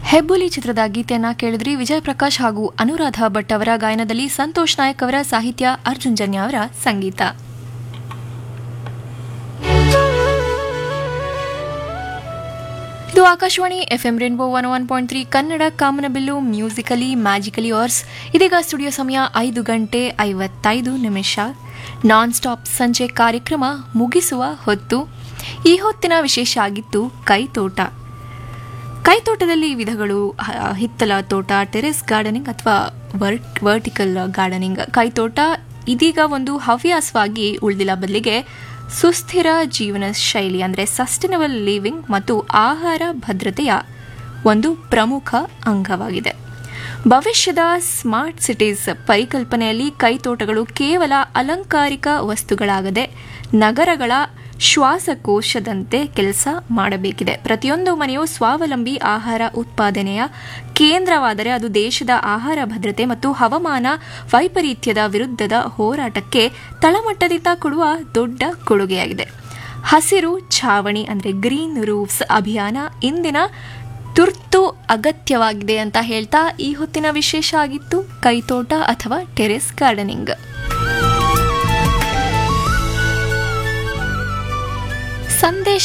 ಹೆಬ್ಬುಲಿ ಚಿತ್ರದ ಗೀತೆಯನ್ನ ಕೇಳಿದ್ರಿ ವಿಜಯ್ ಪ್ರಕಾಶ್ ಹಾಗೂ ಅನುರಾಧ ಭಟ್ ಅವರ ಗಾಯನದಲ್ಲಿ ಸಂತೋಷ್ ನಾಯಕ್ ಅವರ ಸಾಹಿತ್ಯ ಅರ್ಜುನ್ ಜನ್ಯ ಅವರ ಸಂಗೀತ ಇದು Akashvani FM rainbow one one point three Kannada Kamanabillu musically magically hours ಇದೀಗ ಸ್ಟುಡಿಯೋ ಸಮಯ ಐದು ಗಂಟೆ ಐವತ್ತೈದು ನಿಮಿಷ ನಾನ್ ಸ್ಟಾಪ್ ಸಂಜೆ ಕಾರ್ಯಕ್ರಮ ಮುಗಿಸುವ ಹೊತ್ತು ಈ ಹೊತ್ತಿನ ವಿಶೇಷ ಆಗಿತ್ತು ಕೈತೋಟ ಕೈತೋಟದಲ್ಲಿ ವಿಧಗಳು ಹ- ಹಿತ್ತಲ ತೋಟ ಟೆರೆಸ್ ಗಾರ್ಡನಿಂಗ್ ಅಥವಾ ವರ್ಟ್ ವರ್ಟಿಕಲ್ ಗಾರ್ಡನಿಂಗ್ ಕೈತೋಟ ಇದೀಗ ಒಂದು ಹವ್ಯಾಸವಾಗಿ ಉಳಿದಿಲ್ಲ ಬದಲಿಗೆ ಸುಸ್ಥಿರ ಜೀವನ ಶೈಲಿ ಅಂದರೆ ಸಸ್ಟೈನಬಲ್ ಲಿವಿಂಗ್ ಮತ್ತು ಆಹಾರ ಭದ್ರತೆಯ ಒಂದು ಪ್ರಮುಖ ಅಂಗವಾಗಿದೆ ಭವಿಷ್ಯದ ಸ್ಮಾರ್ಟ್ ಸಿಟೀಸ್ ಪರಿಕಲ್ಪನೆಯಲ್ಲಿ ಕೈತೋಟಗಳು ಕೇವಲ ಅಲಂಕಾರಿಕ ವಸ್ತುಗಳಾಗದೆ ನಗರಗಳ ಶ್ವಾಸಕೋಶದಂತೆ ಕೆಲಸ ಮಾಡಬೇಕಿದೆ ಪ್ರತಿಯೊಂದು ಮನೆಯು ಸ್ವಾವಲಂಬಿ ಆಹಾರ ಉತ್ಪಾದನೆಯ ಕೇಂದ್ರವಾದರೆ ಅದು ದೇಶದ ಆಹಾರ ಭದ್ರತೆ ಮತ್ತು ಹವಾಮಾನ ವೈಪರೀತ್ಯದ ವಿರುದ್ಧದ ಹೋರಾಟಕ್ಕೆ ತಳಮಟ್ಟದಿಂದ ಕೊಡುವ ದೊಡ್ಡ ಕೊಡುಗೆಯಾಗಿದೆ ಹಸಿರು ಛಾವಣಿ ಅಂದರೆ ಗ್ರೀನ್ ರೂಫ್ಸ್ ಅಭಿಯಾನ ಇಂದಿನ ತುರ್ತು ಅಗತ್ಯವಾಗಿದೆ ಅಂತ ಹೇಳ್ತಾ ಈ ಹೊತ್ತಿನ ವಿಶೇಷ ಆಗಿತ್ತು ಕೈತೋಟ ಅಥವಾ ಟೆರೆಸ್ ಗಾರ್ಡನಿಂಗ್ ಸಂದೇಶ